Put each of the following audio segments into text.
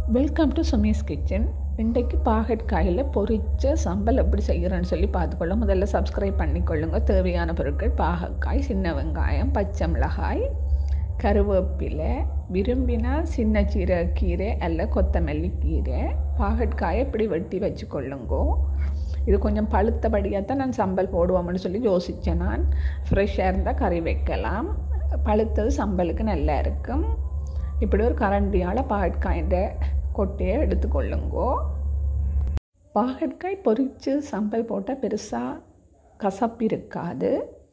welcome to சுமீஸ் kitchen இன்றைக்கு பாகற்காயில் பொரிச்ச சம்பல் எப்படி செய்கிறேன்னு சொல்லி பார்த்துக்கொள்ள முதல்ல சப்ஸ்கிரைப் பண்ணிக்கொள்ளுங்க தேவையான பொருட்கள் பாகற்காய் சின்ன வெங்காயம் பச்சை மிளகாய் கருவேப்பிலை விரும்பினால் சின்ன சீரகக்கீரை அல்ல கொத்தமல்லி கீரை பாகற்காயை இப்படி வெட்டி வச்சுக்கொள்ளுங்கோ இது கொஞ்சம் பழுத்தபடியாக தான் நான் சம்பல் போடுவோம்னு சொல்லி யோசித்தேன் நான் ஃப்ரெஷ்ஷாக இருந்தால் கறி வைக்கலாம் பழுத்தது சம்பலுக்கு நல்லா இருக்கும் இப்படி ஒரு கரண்டியால் பாகற்காயின் கொட்டையை எடுத்துக்கொள்ளுங்கோ பாகற்காய் பொரித்து சம்பல் போட்டால் பெருசாக கசப்பு இருக்காது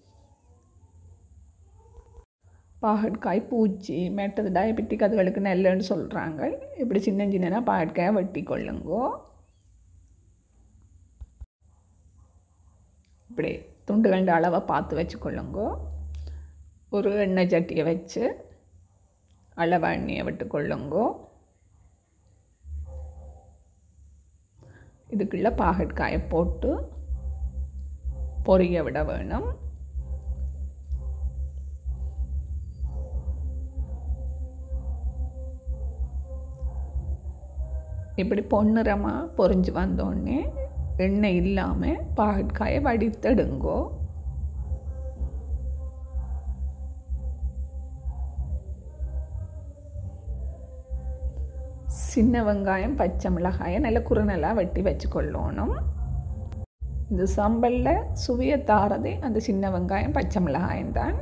பாகற்காய் பூச்சி மெட்டது டயபெட்டிக் அதுகளுக்கு நல்லன்னு சொல்கிறாங்க இப்படி சின்ன சின்னனா பாகற்காயை வெட்டி கொள்ளுங்கோ இப்படி துண்டுகண்ட அளவை பார்த்து வச்சுக்கொள்ளுங்கோ ஒரு எண்ணெய் சட்டியை வச்சு அளவா எண்ணெயை விட்டுக்கொள்ளுங்கோ இதுக்குள்ளே பாகற்காயை போட்டு பொரிய விட வேணும் இப்படி பொன்னிறமாக பொறிஞ்சு வந்தோடனே எண்ணெய் இல்லாமல் பாகற்காயை வடித்தெடுங்கோ சின்ன வெங்காயம் பச்சை மிளகாயை நல்ல குறுநலாக வெட்டி வச்சுக்கொள்ளணும் இந்த சம்பலில் சுவையை தாரதே அந்த சின்ன வெங்காயம் பச்சை மிளகாயம் தான்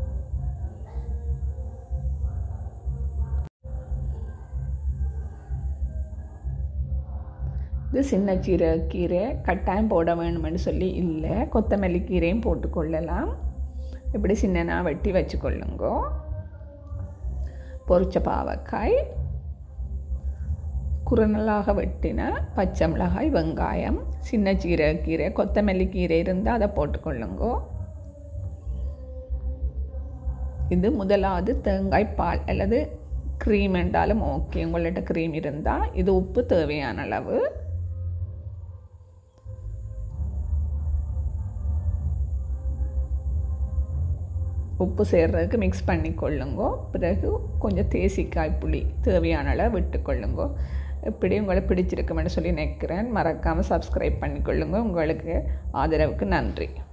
இது சின்ன கீரை கட்டாயம் போட வேணும்னு சொல்லி இல்லை கொத்தமல்லி கீரையும் போட்டுக்கொள்ளலாம் இப்படி சின்னனா வெட்டி வச்சுக்கொள்ளுங்கோ பொரிச்ச பாவக்காய் குறுநலாக வெட்டின பச்சை மிளகாய் வெங்காயம் சின்ன கீரை கொத்தமல்லி கீரை இருந்தால் அதை போட்டுக்கொள்ளுங்கோ இது முதலாவது தேங்காய் பால் அல்லது க்ரீம் என்றாலும் ஓகே உங்கள்கிட்ட க்ரீம் இருந்தால் இது உப்பு தேவையான அளவு உப்பு சேர்றதுக்கு மிக்ஸ் பண்ணி கொள்ளுங்கோ பிறகு கொஞ்சம் தேசிக்காய் புளி தேவையான அளவு விட்டுக்கொள்ளுங்கோ இப்படி உங்களை பிடிச்சிருக்குமென்னு சொல்லி நினைக்கிறேன் மறக்காமல் சப்ஸ்கிரைப் பண்ணிக்கொள்ளுங்க உங்களுக்கு ஆதரவுக்கு நன்றி